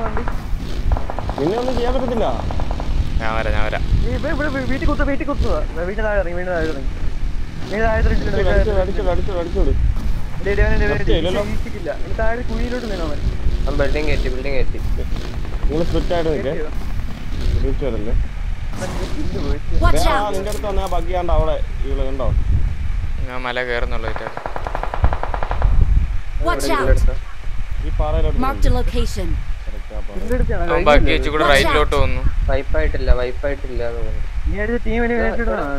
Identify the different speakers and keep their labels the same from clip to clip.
Speaker 1: വണ്ടി
Speaker 2: നിന്നെ ഒന്നും ചെയ്യാൻ പറ്റത്തില്ല
Speaker 3: ഞാൻ വരാം ഞാൻ വരാം
Speaker 1: നീ ഇവിടെ ഇവിടെ വീട്ടിൽ കുത്തു വീട്ടിൽ കുത്തുക വീട്ടിൽ താഴെ ഇറങ്ങി വീട്ടിൽ താഴെ ഇറങ്ങി നീ താഴെ
Speaker 2: അടിച്ചോട് അടിച്ചോട് അടിച്ചോട് അടിച്ചോട്
Speaker 1: വീട്ടിക്കില്ല നീ താഴെ കുഴിയിലോട്ട് നീങ്ങാൻ മതി
Speaker 4: അവൻ ബിൽഡിംഗ് കയറ്റി ബിൽഡിംഗ് കയറ്റി
Speaker 2: നിങ്ങൾ സ്പ്ലിറ്റ് ആയിട്ട് നിൽക്കേ തിരിച്ചു വരല്ലേ
Speaker 5: Watch
Speaker 2: ആ,
Speaker 5: out!
Speaker 2: നിന്റെ അടുത്ത് വന്നാ ബഗ്ഗിയാണ്ട് അവിടെ ഇവള് കണ്ടോ
Speaker 3: ഞാൻ മല കയറുന്നുള്ളൂ ഏറ്റവും
Speaker 5: Watch out!
Speaker 2: ഈ പാറയിലോട്ട്
Speaker 5: Marked a location.
Speaker 2: correct ആ പാറ.
Speaker 3: അവൻ ബാക്കി വെച്ച് കൂടെ റൈറ്റിലോട്ട് വന്നു
Speaker 4: വൈഫായിട്ടില്ല വൈഫായിട്ടില്ല എന്ന് തോന്നുന്നു
Speaker 1: നീ അടിച്ച ടീമിന് വേണ്ടിയിട്ടാണ്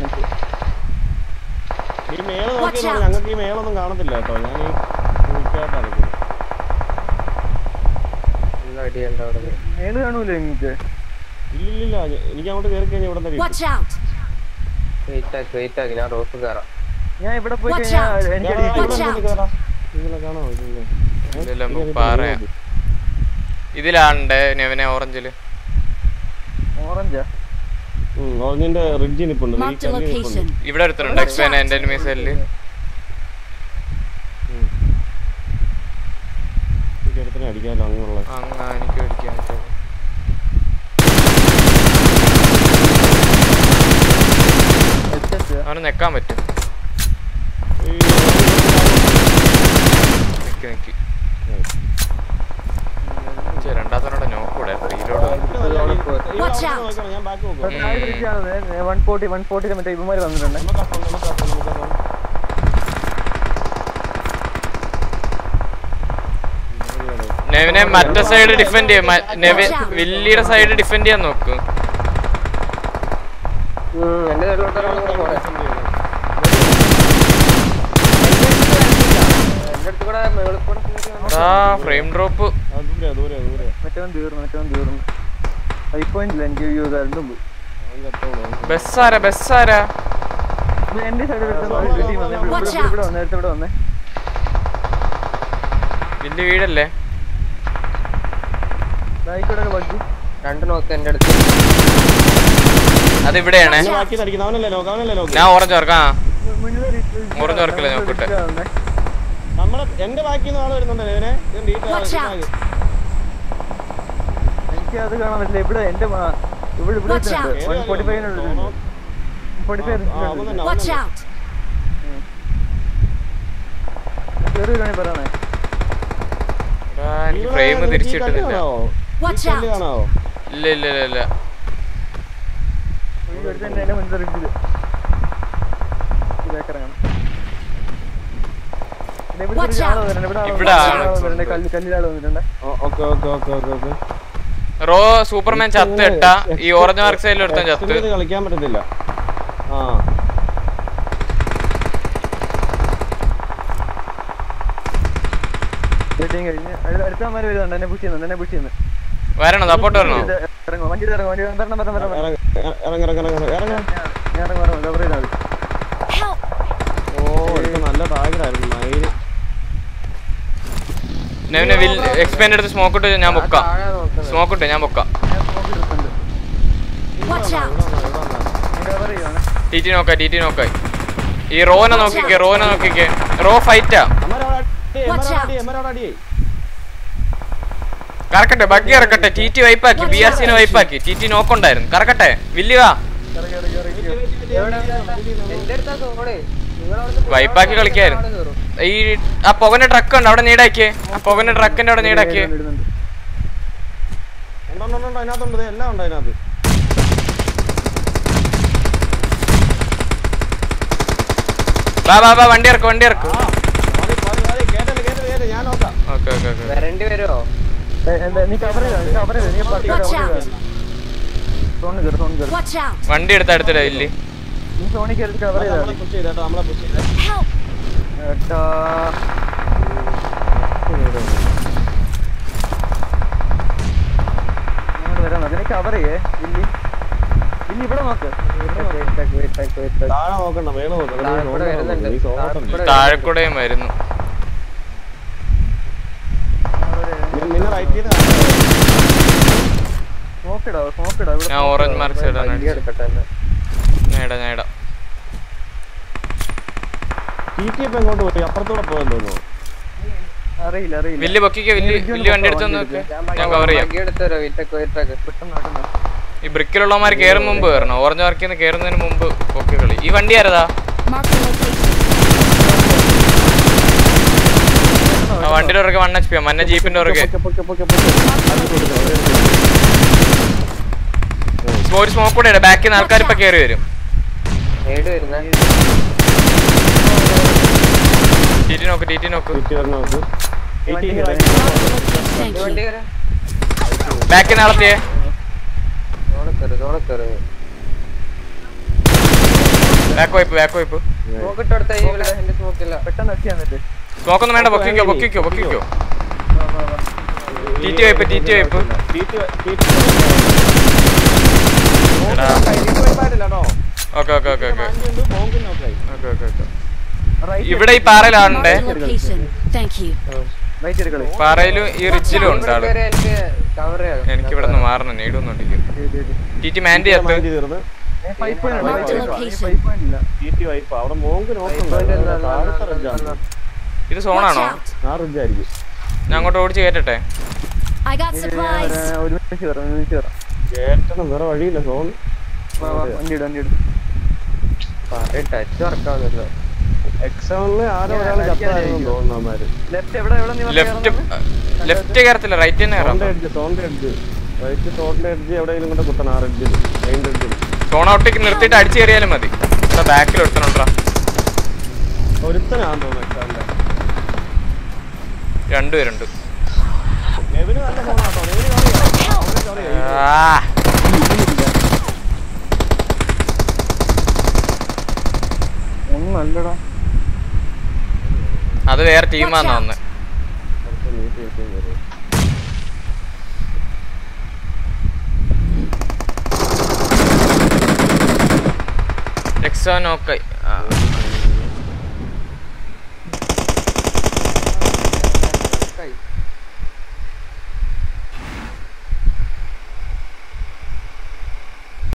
Speaker 2: ഈ മേള്
Speaker 5: Watch
Speaker 2: നോക്കിയെന്ന്
Speaker 5: out.
Speaker 2: ഞങ്ങൾക്ക് ഈ മേളൊന്നും കാണത്തില്ല കേട്ടോ ഞാൻ ഈ കുഴിക്കായിട്ടാണ് നിൽക്കുന്നത്
Speaker 4: നല്ല അടിയുണ്ട് അവിടെ
Speaker 1: മേള് കാണൂലേ നിങ്ങൾക്ക്
Speaker 2: ഇല്ലില്ല എനിക്ക് അങ്ങോട്ട് കയറി കഴിഞ്ഞാൽ ഇവിടെ തന്നെ
Speaker 5: Watch out!
Speaker 4: വെയിറ്റ് ആക്കി വെയിറ്റ് ആക്കി ഞാൻ റോസ് കയറാം
Speaker 1: ഞാൻ ഇവിടെ പോയി
Speaker 5: Watch
Speaker 1: കഴിഞ്ഞാൽ
Speaker 5: out.
Speaker 1: എനിക്ക്
Speaker 2: ഞാൻ
Speaker 1: അടി
Speaker 2: ഇവിടെ
Speaker 5: Watch
Speaker 2: നിന്ന് കയറാം. നിങ്ങളെ കാണാമോ ഇല്ലല്ലോ ഏ?
Speaker 3: ഇല്ലല്ലോ,
Speaker 2: ഇനി അതിപ്പോ
Speaker 3: പാറയാ.
Speaker 2: എവിടെ
Speaker 3: ഇതിലാണ്ട് നെവനെ ഓറഞ്ചില്
Speaker 1: ഓറഞ്ചാ
Speaker 2: ഉം, ഓറഞ്ചിന്റെ റിഡ്ജ് നിപ്പുണ്ട് ഈ
Speaker 5: Marked a
Speaker 2: കല്ല് നിപ്പുണ്ട്
Speaker 5: location.
Speaker 3: ഇവിടെ എടുത്തിട്ടുണ്ട് എക്സ്പെൻ എന്റെ എനിമി സെല്ല്
Speaker 2: എനിക്ക് അടുത്തിനെ അടിക്കാമല്ലോ അങ്ങുള്ള
Speaker 3: അങ്ങ് എനിക്ക് മേടിക്കാൻ പറ്റുമോ അവന് നിക്കാൻ പറ്റും നിക്ക് നിക്ക് ഛെ, രണ്ടാമത്തോടെ നോക്കൂടെ റീലോഡ്
Speaker 5: Watch out.
Speaker 2: ഞാൻ ബാക്ക് നോക്കും
Speaker 1: വൺ ഫോർട്ടി വൺ ഫോർട്ടി മറ്റേ ഇവന്മാര് വന്നിട്ടുണ്ട്
Speaker 2: നമുക്ക് ആ phone, നമുക്ക് ആ phone, നമുക്ക് ആ phone.
Speaker 3: നെവിനെ മറ്റേ സൈഡ് ഡിഫെൻഡ് ചെയ്യും മ- നെവിൻ വില്ലിയുടെ സൈഡ് ഡിഫെൻഡ് ചെയ്യാൻ നോക്ക്
Speaker 4: എന്റെ സൈഡിലോട്ട് ഒരാൾ കൂടെ പോണേ എന്റെ അടുത്ത് കൂടെ മേളിൽ കൂടെ കയറി വന്നു.
Speaker 3: ആ ഫ്രെയിം ഡ്രോപ്പ്
Speaker 2: ആ, ദൂരെ ദൂരെ ദൂരെ
Speaker 1: മറ്റവൻ തീർന്നു മറ്റവൻ തീർന്നു ഫൈവ് പോയിന്റ് ഇല്ല എനിക്ക് അയ്യോ രണ്ടും പോയി
Speaker 2: അവൻ ചത്തോളൂ, അവൻ
Speaker 3: ബസ്സാരാ ബസ്സാരാ
Speaker 1: ഇത് എന്റെ സൈഡ് ടീം വന്നേ ഇവിടെ-
Speaker 5: Watch
Speaker 1: ഇവിടെ ഇവിടെ വന്നേ അടുത്ത് ഇവിടെ വന്നേ
Speaker 3: വില്ല് വീടല്ലേ
Speaker 1: ബായിക്കോടെ ബഗ്ഗി
Speaker 4: രണ്ട് നോക്ക് എന്റെ അടുത്ത്
Speaker 3: അതിവിടെയാണ്
Speaker 2: അവനെ ബാക്കി അടിക്കുന്ന അവനല്ലേ ലോക്ക് അവനല്ലേ ലോക്ക്
Speaker 3: ഞാൻ ഓറഞ്ച് ഓർക്കാം
Speaker 1: മുന്നിൽ
Speaker 3: മുറിഞ്ഞ് തുറക്കില്ല, നോക്കട്ടെ.
Speaker 2: നമ്മളെ എന്റെ ബാക്കിൽ നിന്ന് ആള് വരുന്നുണ്ടല്ലോ ഇവനെ ഇതുണ്ട്, ഈ
Speaker 5: Watch
Speaker 2: ടാ-
Speaker 5: out.
Speaker 1: എനിക്ക് അത് കാണാൻ പറ്റില്ല ഇവിടെ എന്റെ മാ- ഇവിടെ ഇവിടെ
Speaker 5: Watch
Speaker 1: വെച്ചിട്ടുണ്ട്
Speaker 5: out.
Speaker 1: വൺ ഫോർട്ടി ഫൈവിനുള്ളിൽ ഫോർട്ടി ഫൈവ്
Speaker 2: ആ, അവൻ തന്നെ, അവൻ
Speaker 5: Watch
Speaker 2: തന്നെ.
Speaker 5: out!
Speaker 1: കയറി വരുവാണെങ്കിൽ പറയണേ
Speaker 3: എനിക്ക്
Speaker 2: ഇവിടെ
Speaker 3: ഫ്രെയിം
Speaker 2: നിനക്ക് ഈ
Speaker 3: തിരിച്ചു
Speaker 2: കല്ല്
Speaker 3: കിട്ടുന്നില്ല
Speaker 2: കാണാവോ?
Speaker 5: Watch
Speaker 2: ഈ കല്ല്
Speaker 5: out.
Speaker 2: കാണാവോ
Speaker 3: ഇല്ല ഇല്ല ഇല്ല ഇല്ല
Speaker 1: ഇവിടെ ഒരുത്തൻ എന്റെ മുന്നിൽ ഇരിക്കുന്നത് ഇതൊക്കെ ഇറങ്ങണം പിന്നെ ഇവിടെ
Speaker 5: Watch
Speaker 1: ഒരു ആള്
Speaker 5: out.
Speaker 1: വരുന്നുണ്ട്. ഇവിടെ ആള്
Speaker 3: ഇവിടെ
Speaker 1: വന്നിട്ടുണ്ട്.
Speaker 3: ആള്
Speaker 1: ആള് വന്നിട്ടുണ്ട്. കല്ല് കല്ലിലാള് വന്നിട്ടുണ്ട്
Speaker 2: ഓ, okay okay okay okay okay
Speaker 3: റോ സൂപ്പർമാൻ ചത്ത് ഇട്ട ഈ ഓറഞ്ച് മാർക്ക് സൈഡിൽ എടുത്ത ചത്ത്
Speaker 2: ഇത് കളിക്കാൻ പറ്റത്തില്ല ആ
Speaker 1: വെയിറ്റിംഗ് കഴിഞ്ഞ് അടുത്ത- അടുത്തവന്മാര് വരുന്നുണ്ട് എന്നെ പുഷ് ചെയ്യുന്നുണ്ട് എന്നെ പുഷ് ചെയ്യുന്നു
Speaker 3: വരണോ സപ്പോർട്ട് വരണോ
Speaker 1: ഇറങ്ങും വണ്ടി ഇറങ്ങും വണ്ടി വരണം വരണം വരണം വരണം.
Speaker 2: ഇറങ്ങ ഇറങ്ങ ഇറങ്ങ ഇറങ്ങ ഇറങ്ങ
Speaker 1: ഞാൻ ഇറങ്ങും ഇറങ്ങും കവർ ചെയ്താൽ മതി
Speaker 5: Help!
Speaker 2: ഓ ഇതൊക്കെ നല്ല ടാഗറായിരുന്നു മയില്
Speaker 3: നെവിനെ വിൽ എക്സ്പെൻഡ് എടുത്ത് സ്മോക്ക് ഇട്ട് ഞാൻ പൊക്കാം
Speaker 4: താഴെ നോക്കുന്നത്
Speaker 3: സ്മോക്ക് ഇട്ട് ഞാൻ പൊക്കാം
Speaker 1: ഞാൻ smoke ഇട്ടിട്ടുണ്ട്.
Speaker 5: Watch out!
Speaker 1: ഞാൻ കവർ ചെയ്യുവാണ്
Speaker 3: ടി ടി നോക്കാം ടി ടി നോക്കാം ഈ റോനെ നോക്കിക്കേ റോനെ നോക്കിക്കേ റോ ഫൈറ്റാ
Speaker 5: Watch out.
Speaker 3: കറക്കട്ടെ ബഗ്ഗി ഇറക്കട്ടെ ടി ടി വൈപ്പാക്കി ബി ആർ സിനെ വൈപ്പാക്കി ടി ടി നോക്കുണ്ടായിരുന്നു കറക്കട്ടെ വില്ലി വാ
Speaker 1: ഇറങ്ങി ഇറങ്ങി ഇറങ്ങി
Speaker 4: എന്റെ അടുത്താ സോണേ നിങ്ങളവിടെ
Speaker 3: വൈപ്പാക്കി കളിക്കായിരുന്നു ഈ ആ പുകന്റെ ട്രക്ക് ഉണ്ട് അവിടെ നീടാക്കിയേ ആ പുകന്റെ ട്രക്കിന്റെ അവിടെ നീടാക്കിയേ
Speaker 1: ഇടുന്നുണ്ട്.
Speaker 2: അതിനകത്തുണ്ട് ദേ എല്ലാം ഉണ്ട് അതിനകത്ത്
Speaker 3: വാ വാ വാ വണ്ടി ഇറക്ക് വണ്ടി ഇറക്ക്
Speaker 2: ആ, മതി, മതി, മതി, കേറ്റല്ലേ, കേറ്റല്ലേ, കേറ്റല്ലേ, ഞാൻ നോക്കാം
Speaker 3: ഓക്കെ ഓക്കെ ഓക്കെ
Speaker 4: വരേണ്ടി വരുമോ
Speaker 1: ഏ, എന്താ നീ കവർ ചെയ്തോ നീ കവർ ചെയ്തോ നീ പത്ത്
Speaker 5: Watch
Speaker 1: കവർ
Speaker 5: out.
Speaker 1: ചെയ്തോ സോണ് കയറി സോണ് കയറി
Speaker 5: Watch out!
Speaker 3: വണ്ടി എടുത്ത് അടുത്തില്ല വില്ലി
Speaker 1: നീ സോണി കയറി കവർ ചെയ്താ
Speaker 2: നമ്മളെ പുഷ് ചെയ്തേട്ടോ നമ്മളെ പുഷ് ചെയ്തേ
Speaker 5: Help!
Speaker 1: ഏട്ടാ അങ്ങോട്ട് വരാൻ നോക്ക് നീ കവർ ചെയ്യേ വില്ലി വില്ലി ഇവിടെ നോക്ക്
Speaker 2: താഴെ നോക്കണ്ട മേള് നോക്കണം
Speaker 4: താഴെ കൂടെ വരുന്നുണ്ട്. താഴെ കൂടെ
Speaker 3: താഴെക്കൂടെയും വരുന്നു
Speaker 2: നിന്നെ റൈറ്റ് ചെയ്ത്
Speaker 1: നോക്കിടാ നോക്കിടാ ഇവിടെ
Speaker 3: ഞാൻ ഓറഞ്ച് മാർക്ക് സൈഡാണ്
Speaker 4: വണ്ടി എടുക്കട്ടെ എന്നെ.
Speaker 3: ഞാൻ ഇടാം ഞാൻ ഇടാം
Speaker 2: ടി ടി ഇപ്പൊ എങ്ങോട്ട് പോയി അപ്പുറത്തൂടെ പോയെന്ന് തോന്നുന്നു
Speaker 1: ആ, അറിയില്ല അറിയില്ല
Speaker 3: വില്ല് പൊക്കിക്കോ വില്ല് വില്ല് വണ്ടി എടുത്ത് നോക്ക് ഞാൻ കവർ ചെയ്യാം
Speaker 4: ബാക്കി എടുത്തരോ വീട്ടൊക്കെ വീട്ടൊക്കെ
Speaker 1: പെട്ടെന്ന് പെട്ടെന്ന്
Speaker 3: ഈ ബ്രിക്കിലുള്ളമാര് കേറും മുമ്പ് കയറണം ഓറഞ്ച് മാർക്കിൽ നിന്ന് കയറുന്നതിന് മുമ്പ് പൊക്കി കളി ഈ വണ്ടി ആരതാ
Speaker 5: Mark the location.
Speaker 3: ആ വണ്ടിയുടെ പുറകെ വൺ എച്ച് പി മഞ്ഞ ജീപ്പിന്റെ പുറകെ
Speaker 2: പൊക്കെ, പൊക്കെ, പൊക്കെ, പൊക്കെ.
Speaker 3: ഒരു സ്മോക്ക് കൂടെ ഇട ബാക്കിൽ നിന്ന് ആൾക്കാർ ഇപ്പൊ കയറി വരും
Speaker 4: ഏട് വരുന്ന
Speaker 3: ടി ടി നോക്ക് ടി ടി നോക്ക്
Speaker 2: ചുറ്റി വരണം നമുക്ക്.
Speaker 1: വണ്ടി
Speaker 2: ഇടി,
Speaker 1: കയറി.
Speaker 5: Thank
Speaker 4: വണ്ടി
Speaker 5: you.
Speaker 4: കയറാ
Speaker 3: ബാക്കിൽ നടത്തിയേ
Speaker 4: തോണക്കറ് തോണക്കറ്
Speaker 3: ബാക്ക് വൈപ്പ് ബാക്ക് വൈപ്പ്
Speaker 4: നോക്കിട്ട് കൊടുത്ത ഈ ഇവിടെ എന്റെ സ്മോക്കില്ല
Speaker 1: പെട്ടെന്ന് എത്തി എന്നിട്ട്
Speaker 3: സ്മോക്കൊന്നും വേണ്ട പൊക്കിക്കോ പൊക്കിക്കോ പൊക്കിക്കോ T T wipe T T wipe
Speaker 2: cheat വ- ചീറ്റ്
Speaker 3: എടാ
Speaker 2: ഇതിക്ക് വൈപ്പായിട്ടില്ല കേട്ടോ.
Speaker 3: ഓക്കെ ഓക്കെ ഓക്കെ ഓക്കെ
Speaker 2: വണ്ടിയുണ്ട്, മോങ്കിന് നോക്കായി.
Speaker 3: ഓക്കെ ഓക്കെ ഓക്കെ
Speaker 1: റൈറ്റ്
Speaker 3: ഇവിടെ ഈ പാറയിലാണ്ടേ
Speaker 5: Mark the location. Thank you.
Speaker 1: Right എടുക്കളി
Speaker 3: പാറയിലും ഈ റിച്ചിലും ഉണ്ട് ആള്
Speaker 4: കയറി എനിക്ക് കവർ ചെയ്യാം
Speaker 3: എനിക്ക് ഇവിടെ നിന്ന് മാറണം നീടൊന്നുണ്ടെങ്കിൽ ടി ടി മാൻഡി എത്ത്
Speaker 2: മൈൻഡ് തീർന്ന്.
Speaker 1: Five point
Speaker 5: Mark the
Speaker 1: five
Speaker 5: location.
Speaker 1: Point ഇല്ല
Speaker 2: ചീറ്റ് വൈപ്പ്. അവിടെ മോങ്ക് നോക്കുന്നുണ്ട്. താഴത്തെ റിഡ്ജാണ്.
Speaker 3: ഇത്
Speaker 5: Watch
Speaker 3: സോണാണോ
Speaker 5: out.
Speaker 2: ആ റിഡ്ജായിരിക്കും.
Speaker 3: ഞാൻ അങ്ങോട്ട് ഓടിച്ച് കയറ്റട്ടെ
Speaker 5: I got supplies.
Speaker 1: ഒരു മിനിറ്റ് കയറാം ഒരു മിനിറ്റ് കയറാം
Speaker 2: കേറ്റണം, വേറെ വഴിയില്ല സോൺ
Speaker 1: വാ, വാ, വണ്ടി ഇട് വണ്ടി ഇട്
Speaker 4: ടച്ച് വർക്കാവുന്നില്ല
Speaker 2: എക്സാമില് ആരോ ഒരാൾ ചത്തായിരുന്നു തോന്നുന്നു അവന്മാര്
Speaker 1: ലെഫ്റ്റ് എവിടെ എവിടെ നീ വന്ന്
Speaker 3: ലെഫ്റ്റ്
Speaker 1: കയറുന്നത്?
Speaker 3: ലെഫ്റ്റ് കയറത്തില്ല റൈറ്റ് തന്നെ കയറാം
Speaker 2: സോണിന്റെ എഡ്ജ് സോണിന്റെ എഡ്ജ് റൈറ്റ് സോണിന്റെ എഡ്ജ് എവിടെയെങ്കിലും കൊണ്ട് കുത്തണം ആ എഡ്ജിൽ മെയിൻ എഡ്ജിൽ
Speaker 3: സോൺ ഔട്ടേക്ക് നിർത്തിയിട്ട് അടിച്ചു കയറിയാലും മതി ഇവിടെ ബാക്കിൽ എടുത്തണോട്ടാ
Speaker 2: ഒരുത്തനാന്ന് തോന്നുന്നു എക്സാമിന്റെ
Speaker 3: രണ്ടുപേരുണ്ട്
Speaker 2: നെവിന് നല്ല ഫോണാട്ടോ നെവിന് കാണിയോ
Speaker 3: ആ,
Speaker 1: ഒന്നും അല്ലടാ
Speaker 3: അത് വേറെ ടീമാന്ന് തോന്നുന്നത്
Speaker 2: കുറച്ച് നീട്ടി വെക്കുകയും ചെയ്തു
Speaker 3: എക്സോ നോക്ക്